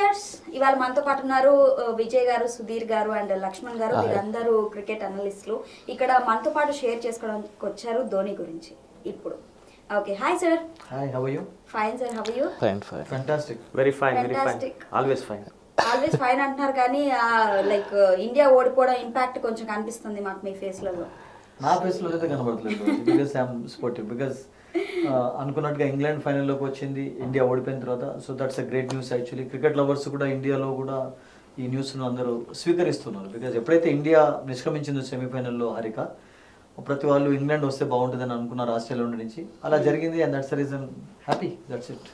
Viewers ఇవాళ మనతో పాటు ఉన్నారు ఆ, విజయ్ గారు సుధీర్ గారు అండ్ లక్ష్మణ్ గారు వీరందరూ క్రికెట్ అనలిస్టులు ఇక్కడ మనతో పాటు షేర్ చేసుకోవడానికి వచ్చారు ధోని గురించి ఇప్పుడు okay hi sir hi how you fine sir how you fine fine fantastic very fine very fine Fantastic. Always fine always fine అంటున్నారు కానీ లైక్ ఇండియా ఓడిపోవడం ఇంపాక్ట్ కొంచెం కనిపిస్తుంది మాకు మీ ఫేస్లలో నా ఫేస్ లో అయితే కనబడట్లేదు బికాస్ ఐఎమ్ స్పోర్టివ్ బికాస్ అనుకున్నట్టుగా ఇంగ్లాండ్ ఫైనల్లోకి వచ్చింది ఇండియా ఓడిపోయిన తర్వాత so that's a great news actually cricket lovers కూడా ఇండియాలో కూడా ఈ న్యూస్ను అందరూ స్వీకరిస్తున్నారు బికాజ్ ఎప్పుడైతే ఇండియా నిష్క్రమించిందో సెమీఫైనల్లో హారిక ప్రతి వాళ్ళు ఇంగ్లాండ్ వస్తే బాగుంటుందని అనుకున్నారు ఆస్ట్రేలియా నుంచి అలా జరిగింది and that's reason happy that's it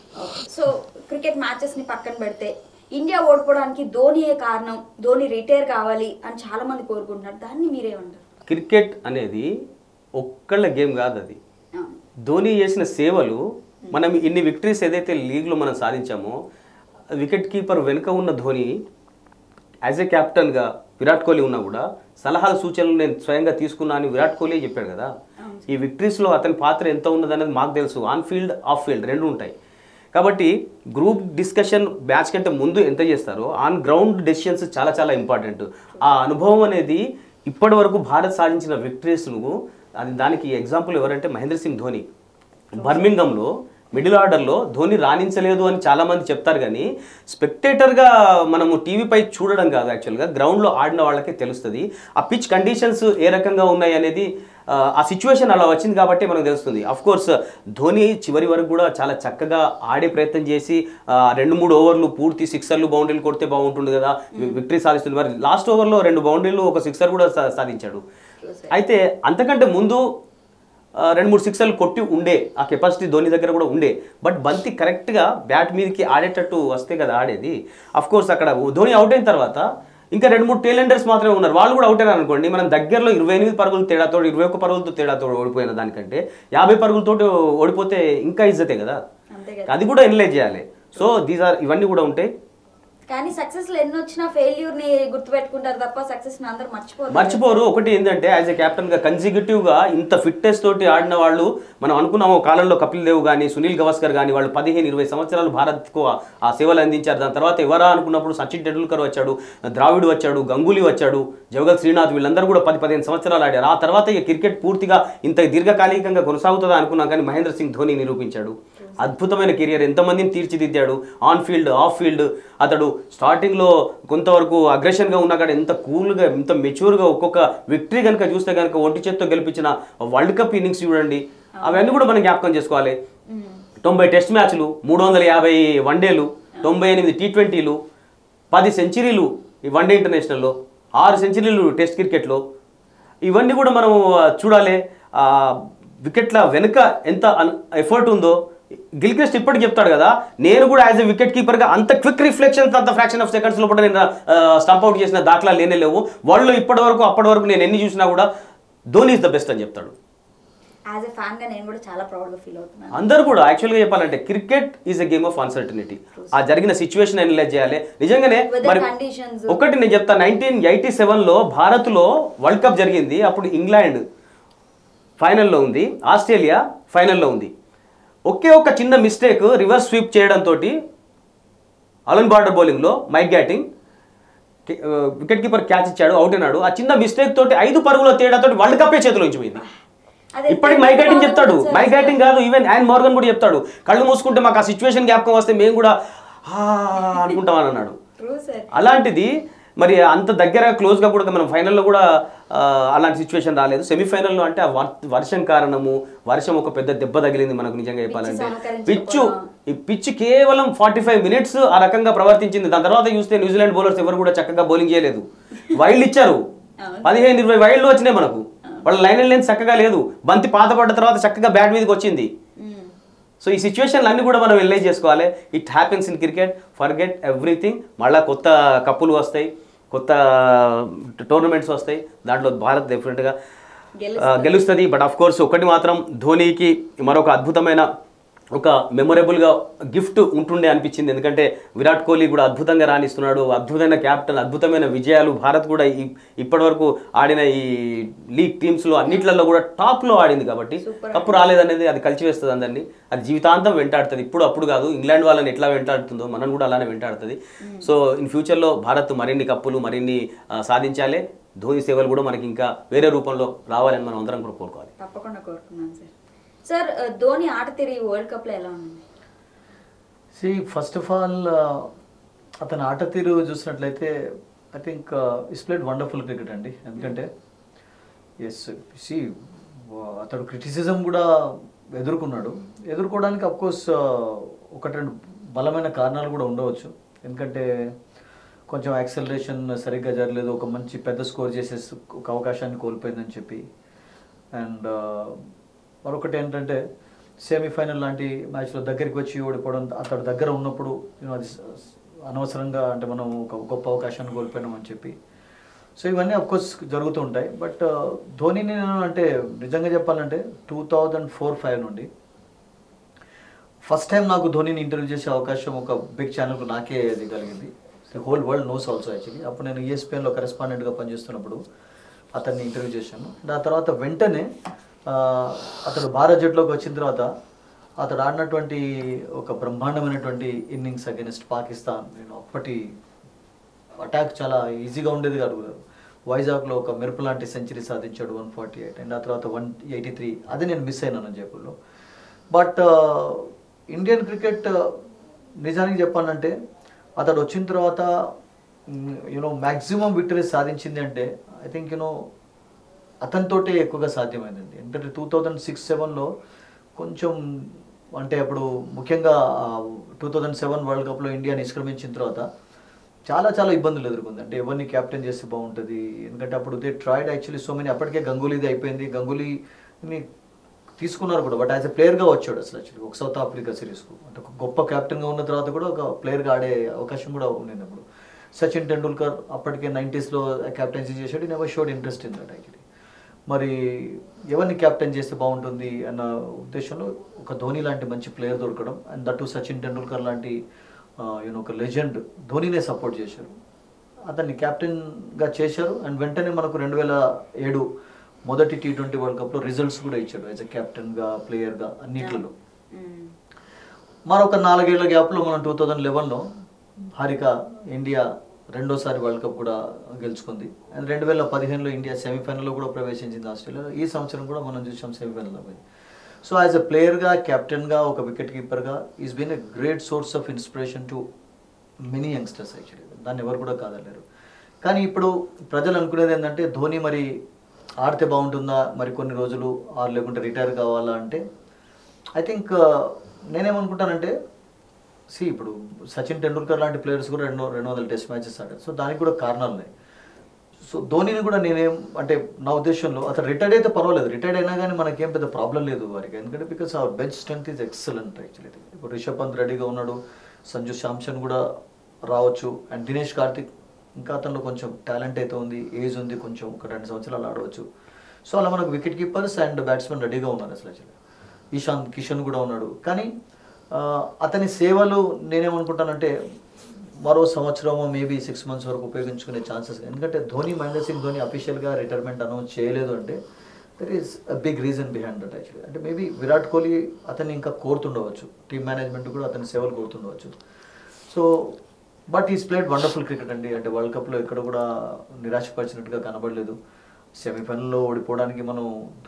so cricket matches ని పక్కన పెడితే ఇండియా ఓడిపోవడానికి ధోనియే కారణం ధోని రిటైర్ కావాలి అని చాలా మంది కోరుకుంటున్నారు దాన్ని మీరేమంటారు క్రికెట్ అనేది ఒక్కళ్ళ గేమ్ కాదు అది అవును. ధోని చేసిన సేవలు మనం ఇన్ని విక్టరీస్ ఏదైతే లీగ్లో మనం సాధించామో వికెట్ కీపర్ వెనుక ఉన్న ధోని యాజ్ ఏ కెప్టెన్గా విరాట్ కోహ్లీ ఉన్నా కూడా సలహాలు సూచనలు నేను స్వయంగా తీసుకున్నా అని విరాట్ కోహ్లీ చెప్పాడు కదా ఈ విక్టరీస్లో అతని పాత్ర ఎంత ఉన్నదనేది మాకు తెలుసు ఆన్ ఫీల్డ్ ఆఫ్ ఫీల్డ్ రెండు ఉంటాయి కాబట్టి గ్రూప్ డిస్కషన్ మ్యాచ్ కంటే ముందు ఎంత చేస్తారో ఆన్ గ్రౌండ్ డెసిషన్స్ చాలా చాలా ఇంపార్టెంట్ ఆ అనుభవం అనేది ఇప్పటి వరకు భారత్ సాధించిన విక్టరీస్ను అది దానికి ఎగ్జాంపుల్ ఎవరంటే మహేంద్ర సింగ్ ధోని బర్మింగంలో మిడిల్ ఆర్డర్లో ధోని రాణించలేదు అని చాలామంది చెప్తారు కానీ స్పెక్టేటర్గా మనము టీవీపై చూడడం కాదు యాక్చువల్గా గ్రౌండ్లో ఆడిన వాళ్ళకే తెలుస్తుంది ఆ పిచ్ కండిషన్స్ ఏ రకంగా ఉన్నాయి అనేది ఆ, ఆ సిచ్యువేషన్ అలా వచ్చింది కాబట్టి మనకు తెలుస్తుంది అఫ్ కోర్స్ ధోని చివరి వరకు కూడా చాలా చక్కగా ఆడే ప్రయత్నం చేసి ఆ, రెండు మూడు ఓవర్లు పూర్తి సిక్సర్లు బౌండరీలు కొడితే బాగుంటుంది కదా విక్టరీ సాధిస్తుంది మరి లాస్ట్ ఓవర్లో రెండు బౌండరీలు ఒక సిక్సర్ కూడా సా- సాధించాడు అయితే అంతకంటే ముందు ఆ, రెండు మూడు సిక్సర్లు కొట్టి ఉండే ఆ కెపాసిటీ ధోని దగ్గర కూడా ఉండే బట్ బంతి కరెక్ట్గా బ్యాట్ మీదకి ఆడేటట్టు వస్తే కదా ఆడేది అఫ్ కోర్స్ అక్కడ ధోని అవుట్ అయిన తర్వాత ఇంకా రెండు మూడు టేలెండర్స్ మాత్రమే ఉన్నారు వాళ్ళు కూడా అవుట్ అయినారు అనుకోండి మనం దగ్గరలో ఇరవై ఎనిమిది పరుగులు తేడాతో ఇరవై ఒక్క పరుగులతో తేడాతో ఓడిపోయిన దానికంటే యాభై పరుగులతో ఓడిపోతే ఇంకా ఇజ్జతే కదా అంతే కదా అది కూడా ఎనలైజ్ చేయాలి సో దీస్ ఆర్ ఇవన్నీ కూడా ఉంటాయి కానీ సక్సెస్ ఎన్ని వచ్చినా ఫెయిల్యూర్ ని గుర్తుపెట్టుకుంటారు తప్ప సక్సెస్ ని అందరూ మర్చిపోరు మర్చిపోరు ఒకటి ఏంటంటే యాజ్ ఎ కెప్టెన్ గా కన్సిక్యూటివ్ గా ఇంత ఫిట్నెస్ తోటి ఆడిన వాళ్ళు మనం అనుకున్నాము ఒక కాలంలో కపిల్ దేవ్ కానీ సునీల్ గవాస్కర్ కానీ వాళ్ళు పదిహేను ఇరవై సంవత్సరాలు భారత్కు ఆ- ఆ సేవలు అందించారు దాని తర్వాత ఎవరా అనుకున్నప్పుడు సచిన్ టెండూల్కర్ వచ్చాడు ద్రావిడ్ వచ్చాడు గంగూలీ వచ్చాడు జవగల్ శ్రీనాథ్ వీళ్ళందరూ కూడా పది పదిహేను సంవత్సరాలు ఆడారు ఆ తర్వాత ఇక క్రికెట్ పూర్తిగా ఇంత దీర్ఘకాలికంగా కొనసాగుతుందా అనుకున్నాం కానీ మహేంద్ర సింగ్ ధోని నిరూపించాడు అద్భుతమైన కెరియర్ ఎంతమందిని తీర్చిదిద్దాడు ఆన్ ఫీల్డ్ ఆఫ్ ఫీల్డ్ అతడు స్టార్టింగ్లో కొంతవరకు అగ్రెషన్గా ఉన్నా కానీ ఎంత కూల్గా ఎంత మెచ్యూర్గా ఒక్కొక్క విక్టరీ కనుక చూస్తే కనుక ఒంటి చేత్తో గెలిపించిన వరల్డ్ కప్ ఇన్నింగ్స్ చూడండి అవన్నీ కూడా మనం జ్ఞాపకం చేసుకోవాలి తొంభై టెస్ట్ మ్యాచ్లు మూడు వందల యాభై వన్డేలు తొంభై ఎనిమిది టీ ట్వంటీలు పది సెంచరీలు ఈ వన్డే ఇంటర్నేషనల్లో ఆరు సెంచరీలు టెస్ట్ క్రికెట్లో ఇవన్నీ కూడా మనం ఆ, చూడాలి ఆ, వికెట్ల వెనుక ఎంత ఎఫర్ట్ ఉందో గిల్క్రిస్ట్ ఇప్పటికి చెప్తాడు కదా నేను కూడా యాజ్ ఎ వికెట్ కీపర్గా అంత క్విక్ రిఫ్లెక్షన్స్ అంత ఫ్రాక్షన్ ఆఫ్ సెకండ్స్ లోపల నేను స్టంప్ అవుట్ చేసిన దాఖలా లేనే లేవు వాళ్ళు ఇప్పటి వరకు అప్పటి వరకు నేను ఎన్ని చూసినా కూడా ధోని ఇస్ ద బెస్ట్ అని చెప్తాడు యాజ్ ఎ ఫ్యాన్ గా నేను కూడా చాలా ప్రౌడ్ గా ఫీల్ అవుతున్నాను అందరూ కూడా యాక్చువల్గా చెప్పాలంటే cricket is a game of uncertainty ఆ జరిగిన సిచ్యువేషన్ అనలైజ్ చేయాలి నిజంగానే Weather మరి conditions. ఒకటి నేను చెప్తా నైన్టీన్ ఎయిటీ సెవెన్లో భారత్లో వరల్డ్ కప్ జరిగింది అప్పుడు ఇంగ్లాండ్ ఫైనల్లో ఉంది ఆస్ట్రేలియా ఫైనల్లో ఉంది ఒకే ఒక చిన్న మిస్టేక్ రివర్స్ స్వీప్ చేయడంతో అలన్ బార్డర్ బౌలింగ్లో Mike Gatting wicket keeper catch ఇచ్చాడు అవుట్ అయినాడు ఆ చిన్న మిస్టేక్ తోటి ఐదు పరుగుల తేడాతో వరల్డ్ కప్పే చేతిలో పోయింది అదే ఇప్పటికి మైక్ బ్యాటింగ్ చెప్తాడు సార్, మైక్ బ్యాటింగ్ కాదు ఈవెన్ యాన్ మోర్గన్ కూడా చెప్తాడు కళ్ళు మూసుకుంటే మాకు ఆ సిచ్యువేషన్ జ్ఞాపకం వస్తే మేము కూడా "ఆ" అనుకుంటామని అన్నాడు ట్రూ సార్ అలాంటిది మరి అంత దగ్గర క్లోజ్గా కూడా మనం ఫైనల్లో కూడా ఆ, అలాంటి సిచ్యువేషన్ రాలేదు సెమీఫైనల్లో అంటే ఆ వర్- వర్షం కారణము వర్షం ఒక పెద్ద దెబ్బ తగిలింది మనకు నిజంగా చెప్పాలంటే సహకరించకపోవడం. పిచ్చు ఈ పిచ్ కేవలం ఫార్టీ ఫైవ్ మినిట్స్ ఆ రకంగా ప్రవర్తించింది దాని తర్వాత చూస్తే న్యూజిలాండ్ బౌలర్స్ ఎవరు కూడా చక్కగా బౌలింగ్ చేయలేదు వైల్డ్ ఇచ్చారు అవును. పదిహేను ఇరవై వైల్డ్లు వచ్చినాయి మనకు వాళ్ళ లైన్ లైన్ చక్కగా లేదు బంతి పాత పడ్డ తర్వాత చక్కగా బ్యాట్ మీదకి వచ్చింది మ్మ్. సో ఈ సిచ్యువేషన్లు అన్ని కూడా మనం ఎనలైజ్ చేసుకోవాలి it happens in cricket forget everything మళ్ళీ కొత్త కప్పులు వస్తాయి కొత్త టోర్నమెంట్స్ వస్తాయి దాంట్లో భారత్ డెఫినెట్గా గెలుస్తుంది. గెలుస్తుంది బట్ ఆఫ్ కోర్స్ ఒకటి మాత్రం ధోనీకి మరొక అద్భుతమైన ఒక మెమొరబుల్గా గిఫ్ట్ ఉంటుండే అనిపించింది ఎందుకంటే విరాట్ కోహ్లీ కూడా అద్భుతంగా రాణిస్తున్నాడు అద్భుతమైన క్యాప్టెన్ అద్భుతమైన విజయాలు భారత్ కూడా ఈ ఇప్పటివరకు ఆడిన ఈ లీగ్ టీమ్స్లో అన్నిట్లలో కూడా టాప్లో ఆడింది కాబట్టి కప్పు రాలేదనేది అది కలిసివేస్తుంది అందరినీ అది జీవితాంతం వెంటాడుతుంది ఇప్పుడు అప్పుడు కాదు ఇంగ్లాండ్ వాళ్ళని ఎట్లా వెంటాడుతుందో మనం కూడా అలానే వెంటాడుతుంది సో ఇన్ ఫ్యూచర్లో భారత్ మరిన్ని కప్పులు మరిన్ని ఆ, సాధించాలి ధోని సేవలు కూడా మనకి ఇంకా వేరే రూపంలో రావాలని మనం అందరం కూడా కోరుకోవాలి తప్పకుండా కోరుకున్నాను సార్ సార్ ఆ, ధోని ఆట తిరిగి వరల్డ్ కప్లో ఎలా ఉంది సి ఫస్ట్ ఆఫ్ ఆల్ అతని ఆట తీరు చూసినట్లయితే I think is played wonderful cricket అండి ఎందుకంటే ఎస్ సి అతడు క్రిటిసిజం కూడా ఎదుర్కొన్నాడు ఎదుర్కోవడానికి అఫ్కోర్స్ ఒకటి రెండు బలమైన కారణాలు కూడా ఉండవచ్చు ఎందుకంటే కొంచెం యాక్సలరేషన్ సరిగ్గా జరగలేదు ఒక మంచి పెద్ద స్కోర్ చేసే ఒక అవకాశాన్ని కోల్పోయిందని చెప్పి అండ్ మరొకటి ఏంటంటే సెమీఫైనల్ లాంటి మ్యాచ్లో దగ్గరికి వచ్చి ఓడిపోవడం అతడు దగ్గర ఉన్నప్పుడు you know, అది స- అనవసరంగా అంటే మనం ఒక గొప్ప అవకాశాన్ని కోల్పోయినాం అని చెప్పి సో ఇవన్నీ కోర్స్ జరుగుతూ ఉంటాయి బట్ ధోనిని నేను అంటే నిజంగా చెప్పాలంటే టూ థౌజండ్ ఫోర్ ఫైవ్ నుండి ఫస్ట్ టైం నాకు ధోనిని ఇంటర్వ్యూ చేసే అవకాశం ఒక బిగ్ ఛానల్కు నాకే అది కలిగింది whole world knows also actually అప్పుడు నేను ఈఎస్పిఎన్లో కరెస్పాండెంట్గా పనిచేస్తున్నప్పుడు అతన్ని ఇంటర్వ్యూ చేశాను అండ్ ఆ తర్వాత వెంటనే ఆ, అతడు భారత్ జట్టులోకి వచ్చిన తర్వాత అతడు ఆడినటువంటి ఒక బ్రహ్మాండమైనటువంటి ఇన్నింగ్స్ అగెనిస్ట్ పాకిస్తాన్ నేను అప్పటి అటాక్ చాలా ఈజీగా ఉండేది కాదు వైజాగ్లో ఒక మెరుపు లాంటి సెంచరీ సాధించాడు వన్ ఫార్టీ ఎయిట్ అండ్ ఆ తర్వాత వన్ ఎయిటీ త్రీ అది నేను మిస్ అయినాను జైపూర్లో బట్ ఇండియన్ క్రికెట్ నిజానికి చెప్పాలంటే అతడు వచ్చిన తర్వాత యూనో మ్యాక్సిమం విక్టరీస్ సాధించింది అంటే ఐ థింక్ యూనో అతనితోటే ఎక్కువగా సాధ్యమైందండి ఎందుకంటే టూ థౌజండ్ సిక్స్ సెవెన్లో కొంచెం అంటే అప్పుడు ముఖ్యంగా టూ థౌజండ్ సెవెన్ వరల్డ్ కప్లో ఇండియా నిష్క్రమించిన తర్వాత చాలా చాలా ఇబ్బందులు ఎదుర్కొంది అంటే ఎవరిని క్యాప్టెన్ చేస్తే బాగుంటుంది ఎందుకంటే అప్పుడు they tried actually so many అప్పటికే గంగూలీది అయిపోయింది గంగూలీని తీసుకున్నారు కూడా బట్ యాజ్ ఎ ప్లేయర్గా వచ్చాడు అసలు యాక్చువల్లీ ఒక సౌత్ ఆఫ్రికా సిరీస్కు అంటే ఒక గొప్ప కెప్టెన్గా ఉన్న తర్వాత కూడా ఒక ప్లేయర్గా ఆడే అవకాశం కూడా ఉండింది అప్పుడు సచిన్ టెండూల్కర్ అప్పటికే నైంటీస్లో కెప్టెన్సీ చేశాడు never showed interest in that actually మరి ఎవరిని కెప్టెన్ చేస్తే బాగుంటుంది అన్న ఉద్దేశంలో ఒక ధోని లాంటి మంచి ప్లేయర్ దొరకడం అండ్ దట్టు సచిన్ టెండూల్కర్ లాంటి యూనో ఒక లెజెండ్ ధోనినే సపోర్ట్ చేశారు అతన్ని కెప్టెన్గా చేశారు అండ్ వెంటనే మనకు రెండు వేల ఏడు మొదటి టీ ట్వంటీ వరల్డ్ కప్లో రిజల్ట్స్ కూడా ఇచ్చాడు యాజ్ ఎ కెప్టెన్గా ప్లేయర్గా అన్నిట్లలో మ్మ్. మరొక నాలుగేళ్ల గ్యాప్లో మనం టూ థౌజండ్ లెవెన్లో హారిక ఇండియా రెండోసారి వరల్డ్ కప్ కూడా గెలుచుకుంది అండ్ రెండు వేల పదిహేనులో ఇండియా సెమీఫైనల్లో కూడా ప్రవేశించింది ఆస్ట్రేలియా ఈ సంవత్సరం కూడా మనం చూసాం సెమీఫైనల్లో పోయి సో యాజ్ ఎ ప్లేయర్గా కెప్టెన్గా ఒక వికెట్ కీపర్గా is been a great source of inspiration to many youngsters actually దాన్ని ఎవరు కూడా కాదలేరు కానీ ఇప్పుడు ప్రజలు అనుకునేది ఏంటంటే ధోని మరి ఆడితే బాగుంటుందా మరి కొన్ని రోజులు ఆరు లేకుంటే రిటైర్ కావాలా అంటే ఐ థింక్ నేనేమనుకుంటానంటే సి ఇప్పుడు సచిన్ టెండూల్కర్ లాంటి ప్లేయర్స్ కూడా రెండు రెండు వందల టెస్ట్ మ్యాచెస్ ఆడారు సో దానికి కూడా కారణాలు ఉన్నాయి సో ధోనిని కూడా నేనేం అంటే నా ఉద్దేశంలో అతను రిటైర్డ్ అయితే పర్వాలేదు రిటైర్డ్ అయినా కానీ మనకేం పెద్ద ప్రాబ్లం లేదు వారికి ఎందుకంటే because our bench strength is excellent actually ఇప్పుడు రిషబ్ పంత్ రెడీగా ఉన్నాడు సంజు శాంసన్ కూడా రావచ్చు అండ్ దినేష్ కార్తిక్ ఇంకా అతనిలో కొంచెం టాలెంట్ అయితే ఉంది ఏజ్ ఉంది కొంచెం ఒక రెండు సంవత్సరాలు ఆడవచ్చు సో అలా మనకు వికెట్ కీపర్స్ అండ్ బ్యాట్స్మెన్ రెడీగా ఉన్నారు అసలు యాక్చువల్లీ ఈశాంత్ కిషన్ కూడా ఉన్నాడు కానీ ఆ, అతని సేవలు నేనేమనుకుంటానంటే మరో సంవత్సరమో మేబీ సిక్స్ మంత్స్ వరకు ఉపయోగించుకునే ఛాన్సెస్ ఎందుకంటే ధోని మహేంద్ర సింగ్ ధోని అఫీషియల్గా రిటైర్మెంట్ అనౌన్స్ చేయలేదు అంటే there is a big reason behind that actually అంటే మేబీ విరాట్ కోహ్లీ అతన్ని ఇంకా కోరుతుండవచ్చు టీమ్ మేనేజ్మెంట్ కూడా అతని సేవలు కోరుతుండవచ్చు so but is played wonderful cricket అండి అంటే వరల్డ్ కప్లో ఎక్కడ కూడా నిరాశపరిచినట్టుగా కనబడలేదు సెమీఫైనల్లో ఓడిపోవడానికి మనం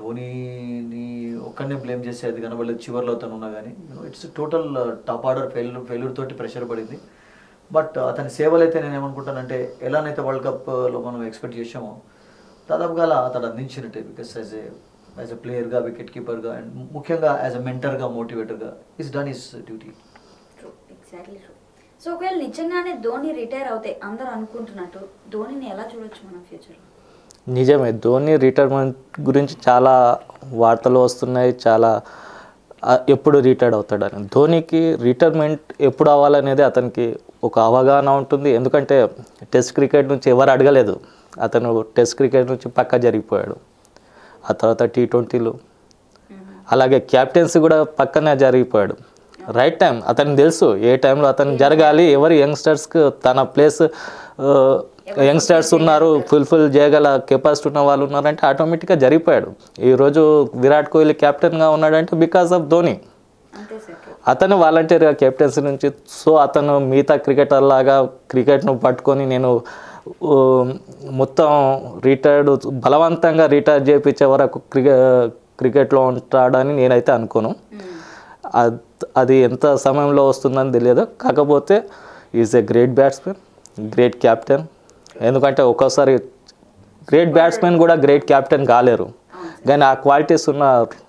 ధోనీని ఒక్కడనే బ్లేమ్ చేసే అది కనబడలేదు చివరిలో అతను ఉన్నా కానీ it's total top order failure failure తోటి ప్రెషర్ పడింది బట్ అతని సేవలు అయితే నేను ఏమనుకుంటానంటే ఎలానైతే వరల్డ్ కప్లో మనం ఎక్స్పెక్ట్ చేసామో దాదాపుగా అలా అతడు అందించినట్టే because as a as a ప్లేయర్గా వికెట్ కీపర్గా అండ్ ముఖ్యంగా యాజ్ ఎ మెంటర్గా మోటివేటర్గా is done is duty true exactly true so ఒకవేళ నిజంగానే ధోని రిటైర్ అవుతే అందరూ అనుకుంటున్నట్టు ధోనిని ఎలా చూడొచ్చు మనం ఫ్యూచర్లో నిజమే ధోని రిటైర్మెంట్ గురించి చాలా వార్తలు వస్తున్నాయి చాలా ఆ, ఎప్పుడు రిటైర్డ్ అవుతాడని ధోనికి రిటైర్మెంట్ ఎప్పుడు అవ్వాలనేది అతనికి ఒక అవగాహన ఉంటుంది ఎందుకంటే టెస్ట్ క్రికెట్ నుంచి ఎవరు అడగలేదు అతను టెస్ట్ క్రికెట్ నుంచి పక్క జరిగిపోయాడు ఆ తర్వాత టీ ట్వంటీలు అలాగే క్యాప్టెన్సీ కూడా పక్కనే జరిగిపోయాడు రైట్ టైం అతనికి తెలుసు ఏ టైంలో అతను జరగాలి ఎవరు యంగ్స్టర్స్కి తన ప్లేస్ యంగ్స్టర్స్ ఉన్నారు ఫుల్ఫిల్ చేయగల కెపాసిటీ ఉన్న వాళ్ళు ఉన్నారంటే ఆటోమేటిక్గా జరిగిపోయాడు ఈరోజు విరాట్ కోహ్లీ కెప్టెన్గా ఉన్నాడంటే బికాస్ ఆఫ్ ధోని అంతే సార్ అతను వాలంటీర్గా కెప్టెన్సీ నుంచి సో అతను మిగతా క్రికెటర్ లాగా క్రికెట్ను పట్టుకొని నేను ఊ, మొత్తం రిటైర్డ్ బలవంతంగా రిటైర్ చేయించే వరకు క్రికె క్రికెట్లో ఉంటాడని నేనైతే అనుకోను అద్- అది ఎంత సమయంలో వస్తుందని తెలియదు కాకపోతే is a great batsmen great captain ఎందుకంటే ఒక్కోసారి గ్రేట్ బ్యాట్స్మెన్ కూడా గ్రేట్ క్యాప్టెన్ కాలేరు కానీ ఆ క్వాలిటీస్ ఉన్న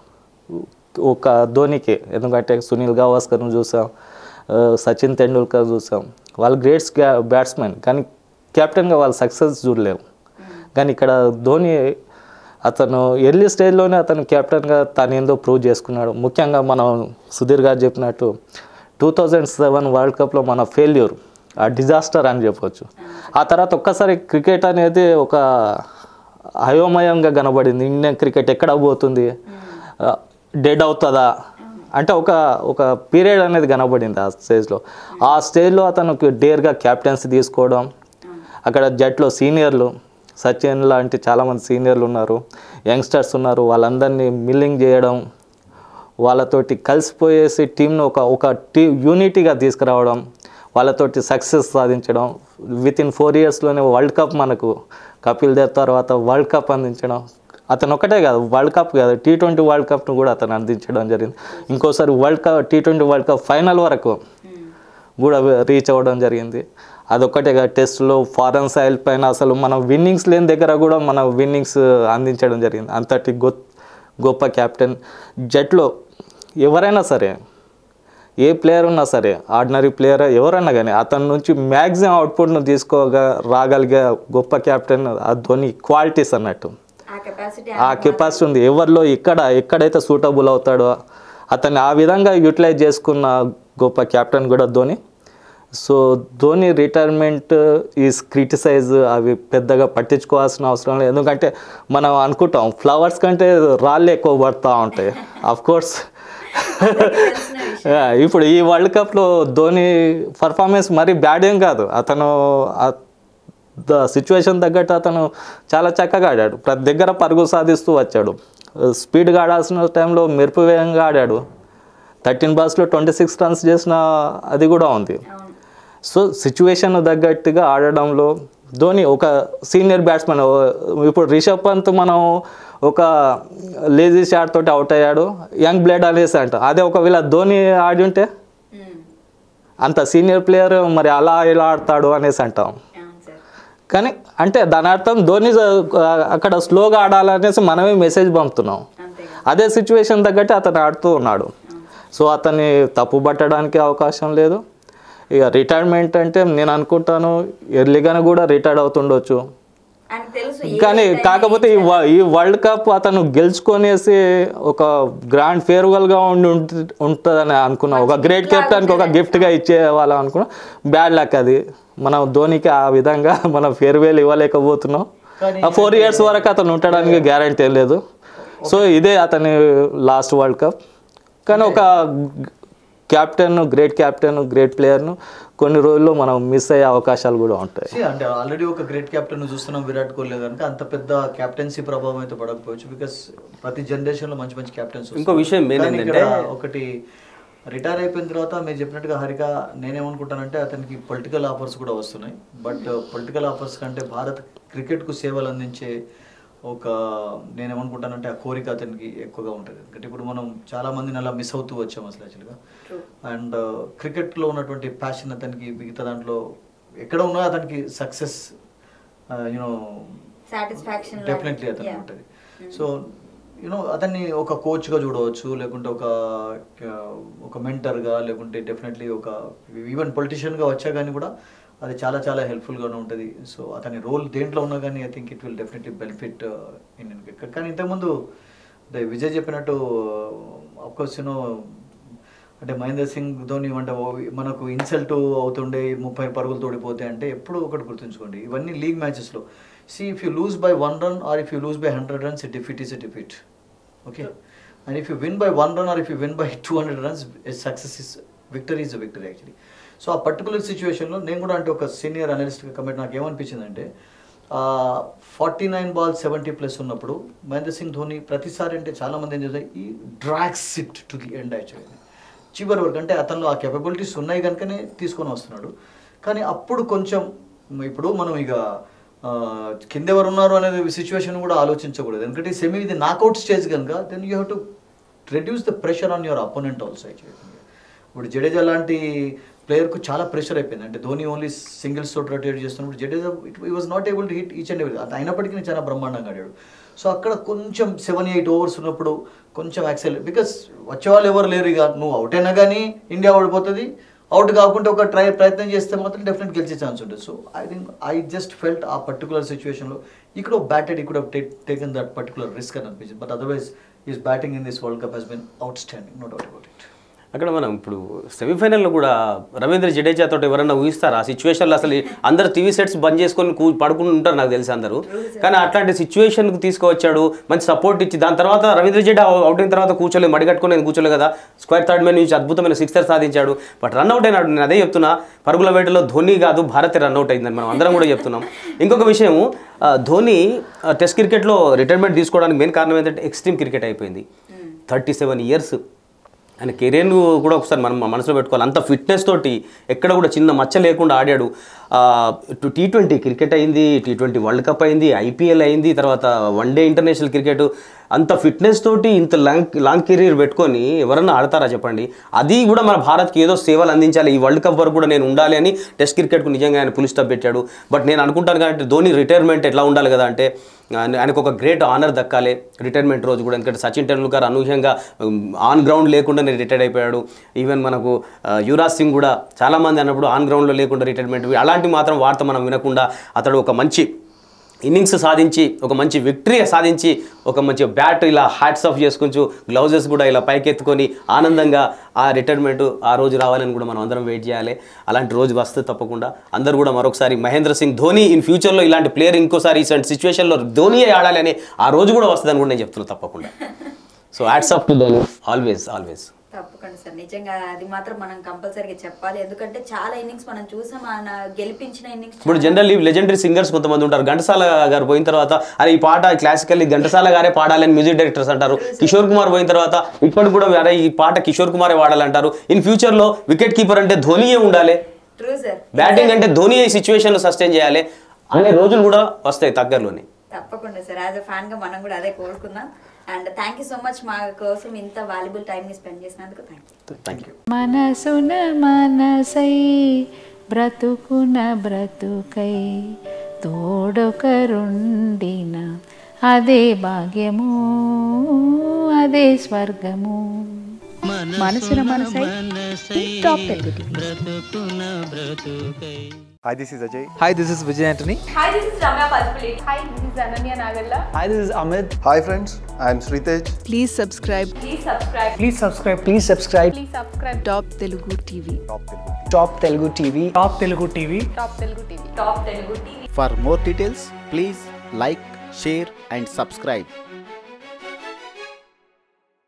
ఒక ధోనికి ఎందుకంటే సునీల్ గవాస్కర్ను చూసాం ఆ, సచిన్ తెండూల్కర్ చూసాం వాళ్ళు గ్రేట్స్ బ్యాట్స్మెన్ కానీ కెప్టెన్గా వాళ్ళు సక్సెస్ చూడలేము కానీ ఇక్కడ ధోని అతను ఎర్లీ స్టేజ్లోనే అతను కెప్టెన్గా తను ఏందో ప్రూవ్ చేసుకున్నాడు ముఖ్యంగా మనం సుధీర్ గారు చెప్పినట్టు టూ థౌజండ్ సెవెన్ వరల్డ్ కప్లో మన ఫెయిల్యూర్ ఆ డిజాస్టర్ అని చెప్పొచ్చు ఆ తర్వాత ఒక్కసారి క్రికెట్ అనేది ఒక అయోమయంగా కనబడింది ఇండియన్ క్రికెట్ ఎక్కడ పోతుంది డెడ్ అవుతుందా అంటే ఒక ఒక పీరియడ్ అనేది కనబడింది ఆ స్టేజ్లో ఆ స్టేజ్లో అతను డేర్గా క్యాప్టెన్సీ తీసుకోవడం అక్కడ జట్లో సీనియర్లు సచిన్ లాంటి చాలామంది సీనియర్లు ఉన్నారు యంగ్స్టర్స్ ఉన్నారు వాళ్ళందరినీ మిల్లింగ్ చేయడం వాళ్ళతోటి కలిసిపోయేసి టీంను ఒక ఒక టీ యూనిటీగా తీసుకురావడం వాళ్ళతోటి సక్సెస్ సాధించడం విత్ ఇన్ ఫోర్ ఇయర్స్లోనే వరల్డ్ కప్ మనకు కపిల్ దేవ్ తర్వాత వరల్డ్ కప్ అందించడం అతను ఒకటే కాదు వరల్డ్ కప్ కాదు టీ ట్వంటీ వరల్డ్ కప్ను కూడా అతను అందించడం జరిగింది ఇంకోసారి world cup T twenty world cup final వరకు కూడా రీచ్ అవ్వడం జరిగింది అదొక్కటే కాదు టెస్ట్లో ఫారెన్ సాయిల్ పైన అసలు మనం విన్నింగ్స్ లేని దగ్గర కూడా మన విన్నింగ్స్ అందించడం జరిగింది అంతటి గొ గొప్ప కెప్టెన్ జట్లో ఎవరైనా సరే ఏ ప్లేయర్ ఉన్నా సరే ఆర్డినరీ ప్లేయర్ ఎవరన్నా కానీ అతని నుంచి మ్యాక్సిమం అవుట్పుట్ను తీసుకోగా రాగలిగే గొప్ప కెప్టెన్ ఆ ధోని క్వాలిటీస్ అన్నట్టు ఆ కెపాసిటీ ఆ కెపాసిటీ ఉంది ఎవరిలో ఇక్కడ ఎక్కడైతే సూటబుల్ అవుతాడో అతన్ని ఆ విధంగా యూటిలైజ్ చేసుకున్న గొప్ప కెప్టెన్ కూడా Dhoni so Dhoni retirement is criticize అవి పెద్దగా పట్టించుకోవాల్సిన అవసరం లేదు ఎందుకంటే మనం అనుకుంటాం ఫ్లవర్స్ కంటే రాళ్ళు ఎక్కువ పడుతూ ఉంటాయి అఫ్ కోర్స్ ఇప్పుడు ఈ వరల్డ్ కప్లో ధోని పర్ఫార్మెన్స్ మరీ బ్యాడ్ ఏం కాదు అతను ఆ- ద సిచ్యువేషన్ తగ్గట్టు అతను చాలా చక్కగా ఆడాడు ప్రతి దగ్గర పరుగు సాధిస్తూ వచ్చాడు స్పీడ్గా ఆడాల్సిన టైంలో మెరుపు వేగంగా ఆడాడు థర్టీన్ బాల్స్లో ట్వంటీ సిక్స్ రన్స్ చేసిన అది కూడా ఉంది అవును సో సిచ్యువేషన్ తగ్గట్టుగా ఆడడంలో ధోని ఒక సీనియర్ బ్యాట్స్మెన్ ఇప్పుడు రిషబ్ పంత్ మనం ఒక లేజీ షాట్ తోటి అవుట్ అయ్యాడు యంగ్ బ్లేడ్ అనేసి అంట అదే ఒకవేళ ధోని ఆడి ఉంటే ఉమ్. అంత సీనియర్ ప్లేయర్ మరి అలా ఇలా ఆడతాడు అనేసి అంటాం అవును సార్ కానీ అంటే దాని అర్థం ధోని ఆ, అక్కడ స్లోగా ఆడాలనేసి మనమే మెసేజ్ పంపుతున్నాం అంతేగా అదే సిచ్యువేషన్ తగ్గట్టు అతను ఆడుతూ ఉన్నాడు సో అతన్ని తప్పు పట్టడానికి అవకాశం లేదు ఇక రిటైర్మెంట్ అంటే నేను అనుకుంటాను ఎర్లీగానే కూడా రిటైర్డ్ అవుతుండొచ్చు ఆయనకు తెలుసు ఏ కానీ time కాకపోతే ఈ వ- ఈ వరల్డ్ కప్ అతను గెలుచుకొనేసి ఒక గ్రాండ్ ఫేర్వెల్గా ఉండి ఉంట- ఉంటుందని అనుకున్నాం ఒక గ్రేట్ కెప్టెన్కి ఒక గిఫ్ట్గా ఇచ్చే వాళ్ళం అనుకున్నాం బ్యాడ్ లక్ అది మనం ధోనికి ఆ విధంగా మనం ఫేర్వెల్ ఇవ్వలేకపోతున్నాం ఆ ఫోర్ ఇయర్స్ వరకు అతను ఉండడానికి గ్యారంటీ ఏం లేదు సో ఇదే అతని లాస్ట్ వరల్డ్ కప్ కానీ ఒక క్యాప్టెన్ గ్రేట్ క్యాప్టెన్ గ్రేట్ ప్లేయర్ను కొన్ని రోజుల్లో మనం మిస్ అయ్యే అవకాశాలు కూడా ఉంటాయి See, అంటే ఆల్రెడీ ఒక గ్రేట్ కెప్టెన్ చూస్తున్నాం విరాట్ కోహ్లీ కనుక అంత పెద్ద కెప్టెన్సీ ప్రభావం అయితే పడకపోవచ్చు బికాస్ ప్రతి జనరేషన్ లో మంచి మంచి కెప్టెన్స్ ఇంకో విషయం main ఏంటంటే- ఒకటి రిటైర్ అయిపోయిన తర్వాత మీరు చెప్పినట్టుగా హరిక నేనేమనుకుంటానంటే అతనికి పొలిటికల్ ఆఫర్స్ కూడా వస్తున్నాయి బట్ పొలిటికల్ ఆఫర్స్ కంటే భారత్ క్రికెట్ కు సేవలు అందించే ఒక నేనేమనుకుంటానంటే ఆ కోరిక అతనికి ఎక్కువగా ఉంటుంది ఎందుకంటే ఇప్పుడు మనం చాలా మందిని అలా మిస్ అవుతూ వచ్చాం అసలు యాక్చువల్గా అండ్ క్రికెట్లో ఉన్నటువంటి ప్యాషన్ అతనికి మిగతా దాంట్లో ఎక్కడ ఉన్నా అతనికి సక్సెస్ యూనో సాటిస్ఫాక్షన్ డెఫినెట్లీ అతనికి ఉంటుంది సో యూనో అతన్ని ఒక కోచ్గా చూడవచ్చు లేకుంటే ఒక ఒక మెంటర్గా లేకుంటే డెఫినెట్లీ ఒక ఈవెన్ పొలిటీషియన్గా వచ్చా కానీ కూడా అది చాలా చాలా హెల్ప్ఫుల్గానే ఉంటుంది సో అతని రోల్ దేంట్లో ఉన్నా కానీ I think it will definitely benefit Indian cricket కానీ ఇంతకుముందు అంటే విజయ్ చెప్పినట్టు అఫ్కోర్స్ యూనో అంటే మహేందర్ సింగ్ ధోని అంటే ఓ- మనకు ఇన్సల్ట్ అవుతుండే ముప్పై పరుగులు తోడిపోతే అంటే ఎప్పుడు ఒకటి గుర్తుంచుకోండి ఇవన్నీ లీగ్ మ్యాచెస్లో see if you lose by one run or if you lose by hundred runs defeat is a defeat okay and if you win by one run or if you win by two hundred runs success is victory is victory actually so ఆ particular సిచ్యువేషన్లో నేను కూడా అంటే ఒక senior అనలిస్ట్గా committee నాకు ఏమనిపించిందంటే forty nine ball seventy plus ఉన్నప్పుడు మహేంద్ర సింగ్ ధోని ప్రతిసారి అంటే చాలామంది ఏం చేస్తారు ఈ drags it to the end actually చివరి వరకు అంటే అతనిలో ఆ కెపబిలిటీస్ ఉన్నాయి కనుకనే తీసుకొని వస్తున్నాడు కానీ అప్పుడు కొంచెం ఇప్పుడు మనం ఇక ఆ, కింద ఎవరు ఉన్నారు అనేది సిచ్యువేషన్ కూడా ఆలోచించకూడదు ఎందుకంటే సెమీ ఇది నాకౌట్ స్టేజ్ కనుక then you have to reduce the pressure on your opponent also ఇప్పుడు జడేజా లాంటి ప్లేయర్కు చాలా ప్రెషర్ అయిపోయింది అంటే ధోని ఓన్లీ సింగిల్స్ తోటి రొటేట్ చేస్తున్నప్పుడు Jadeja it he was not able to hit each and every అది అయినప్పటికీ నేను చాలా బ్రహ్మాండంగా ఆడాడు సో అక్కడ కొంచెం సెవెన్ ఎయిట్ ఓవర్స్ ఉన్నప్పుడు కొంచెం యాక్సెల్ బికాస్ వచ్చేవాళ్ళు ఎవరు లేరు ఇక నువ్వు అవుట్ అయినా కానీ ఇండియా ఓడిపోతుంది అవుట్ కాకుండా ఒక ట్రై ప్రయత్నం చేస్తే మాత్రం డెఫినెట్ గెలిచే ఛాన్స్ ఉంటుంది so I think I just felt ఆ పర్టికులర్ సిచ్యువేషన్లో ఇక్కడ బ్యాటెడ్ ఇక్కడ టేకన్ దట్ పర్టికులర్ రిస్క్ అని అనిపించింది but otherwise is batting in this world cup he's been outstanding no doubt about it అక్కడ మనం ఇప్పుడు సెమీఫైనల్లో కూడా రవీంద్ర జడేజా తోటి ఎవరైనా ఊహిస్తారా ఆ సిచ్యువేషన్లో అసలు అందరు టీవీ సెట్స్ బంద్ చేసుకొని కూ పడుకుని ఉంటారు నాకు తెలిసి అందరూ కానీ అట్లాంటి సిచ్యువేషన్కి తీసుకువచ్చాడు మంచి సపోర్ట్ ఇచ్చి దాని తర్వాత రవీంద్ర జడేజా అవుట్ అయిన తర్వాత కూర్చోలేదు మడిగట్టుకుని నేను కూర్చోలేదు కదా స్క్వేర్ థర్డ్ మ్యాన్ నుంచి అద్భుతమైన సిక్సర్ సాధించాడు బట్ రన్అట్ అయినాడు నేను అదే చెప్తున్నా పరుగుల వేటలో ధోని కాదు భారత్ రన్అట్ అయిందని మనం అందరం కూడా చెప్తున్నాం ఇంకొక విషయం ఆ, ధోని ఆ, టెస్ట్ క్రికెట్లో రిటైర్మెంట్ తీసుకోవడానికి మెయిన్ కారణం ఏంటంటే ఎక్స్ట్రీమ్ క్రికెట్ అయిపోయింది థర్టీ సెవెన్ ఇయర్స్ ఆయన కెరీర్ను కూడా ఒకసారి మనం మనసులో పెట్టుకోవాలి అంత ఫిట్నెస్ తోటి ఎక్కడ కూడా చిన్న మచ్చ లేకుండా ఆడాడు టీ ట్వంటీ క్రికెట్ అయింది టీ ట్వంటీ వరల్డ్ కప్ అయింది ఐపీఎల్ అయింది తర్వాత వన్ డే ఇంటర్నేషనల్ క్రికెట్ అంత ఫిట్నెస్ తోటి ఇంత లాంగ్ లాంగ్ కెరీర్ పెట్టుకొని ఎవరన్నా ఆడతారా చెప్పండి అది కూడా మన భారత్కి ఏదో సేవలు అందించాలి ఈ వరల్డ్ కప్ వరకు కూడా నేను ఉండాలి అని టెస్ట్ క్రికెట్కు నిజంగా ఆయన పులి స్టాప్ పెట్టాడు బట్ నేను అనుకుంటాను కాబట్టి ధోని రిటైర్మెంట్ ఎట్లా ఉండాలి కదా అంటే ఆయన- ఆయనకు ఒక గ్రేట్ ఆనర్ దక్కాలి రిటైర్మెంట్ రోజు కూడా ఎందుకంటే సచిన్ టెండూల్కర్ అనూహ్యంగా ఆన్ గ్రౌండ్ లేకుండానే రిటైర్డ్ అయిపోయాడు ఈవెన్ మనకు ఆ, యువరాజ్ సింగ్ కూడా చాలామంది అన్నప్పుడు ఆన్ గ్రౌండ్లో లేకుండా రిటైర్మెంట్ అలాంటి మాత్రం వార్త మనం వినకుండా అతడు ఒక మంచి ఇన్నింగ్స్ సాధించి ఒక మంచి విక్టరీ సాధించి ఒక మంచి బ్యాట్ ఇలా హ్యాట్స్ ఆఫ్ చేసుకుంటూ గ్లౌజెస్ కూడా ఇలా పైకెత్తుకొని ఆనందంగా ఆ రిటైర్మెంట్ ఆ రోజు రావాలని కూడా మనం అందరం వెయిట్ చేయాలి అలాంటి రోజు వస్తే తప్పకుండా అందరూ కూడా మరొకసారి మహేంద్ర సింగ్ ధోని ఇన్ ఫ్యూచర్లో ఇలాంటి ప్లేయర్ ఇంకోసారి ఇలాంటి సిచ్యువేషన్లో ధోనియే ఆడాలి అని ఆ రోజు కూడా వస్తుందని కూడా నేను చెప్తున్నాను తప్పకుండా so hats off to Dhoni always always తప్పకుండా సార్ నిజంగా అది మాత్రం మనం కంపల్సరీగా చెప్పాలి ఎందుకంటే చాలా ఇన్నింగ్స్ మనం చూసాం ఆయన గెలిపించిన ఇన్నింగ్స్ ఇప్పుడు జనరల్లీ లెజెండరీ సింగర్స్ కొంతమంది ఉంటారు ఘంటసాల గారు పోయిన తర్వాత అరే ఈ పాట క్లాసికల్ ఘంటసాల గారే పాడాలని మ్యూజిక్ డైరెక్టర్స్ అంటారు కిషోర్ కుమార్ పోయిన తర్వాత ఇప్పటికి కూడా అరే ఈ పాట కిషోర్ కుమారే వాడాలంటారు ఇన్ ఫ్యూచర్ లో వికెట్ కీపర్ అంటే ధోనియే ఉండాలి ట్రూ సార్ బ్యాటింగ్ అంటే ధోని ఈ సిచ్యువేషన్ సస్టైన్ చేయాలి అనే రోజులు కూడా వస్తాయి దగ్గరలోనే తప్పకుండా సార్ యాజ్ అ ఫ్యాన్ గా మనం కూడా అదే కోరుకుందాం and thank you so much మా కోసం ఇంత వాల్యుబుల్ టైం ని స్పెండ్ చేసినందుకు థ్యాంక్ యూ థ్యాంక్ యూ మనసున మనసై బ్రతుకున బ్రతుకై తోడొకరుండిన అదే భాగ్యము అదే స్వర్గము మనసున మనసై top Telugu TV Hi, this is Ajay. Hi, this is Vijay Antony. Hi, this is Ramya Palpulate. Hi, this is Ananya Nagalla. Hi, this is Amit. Hi, friends. I am Sritej. Please subscribe Please subscribe. Please subscribe. Please subscribe. Please subscribe. Top Telugu TV Top Telugu TV. Top Telugu TV. Top Telugu TV. Top Telugu TV. For more details, please like, share, and subscribe.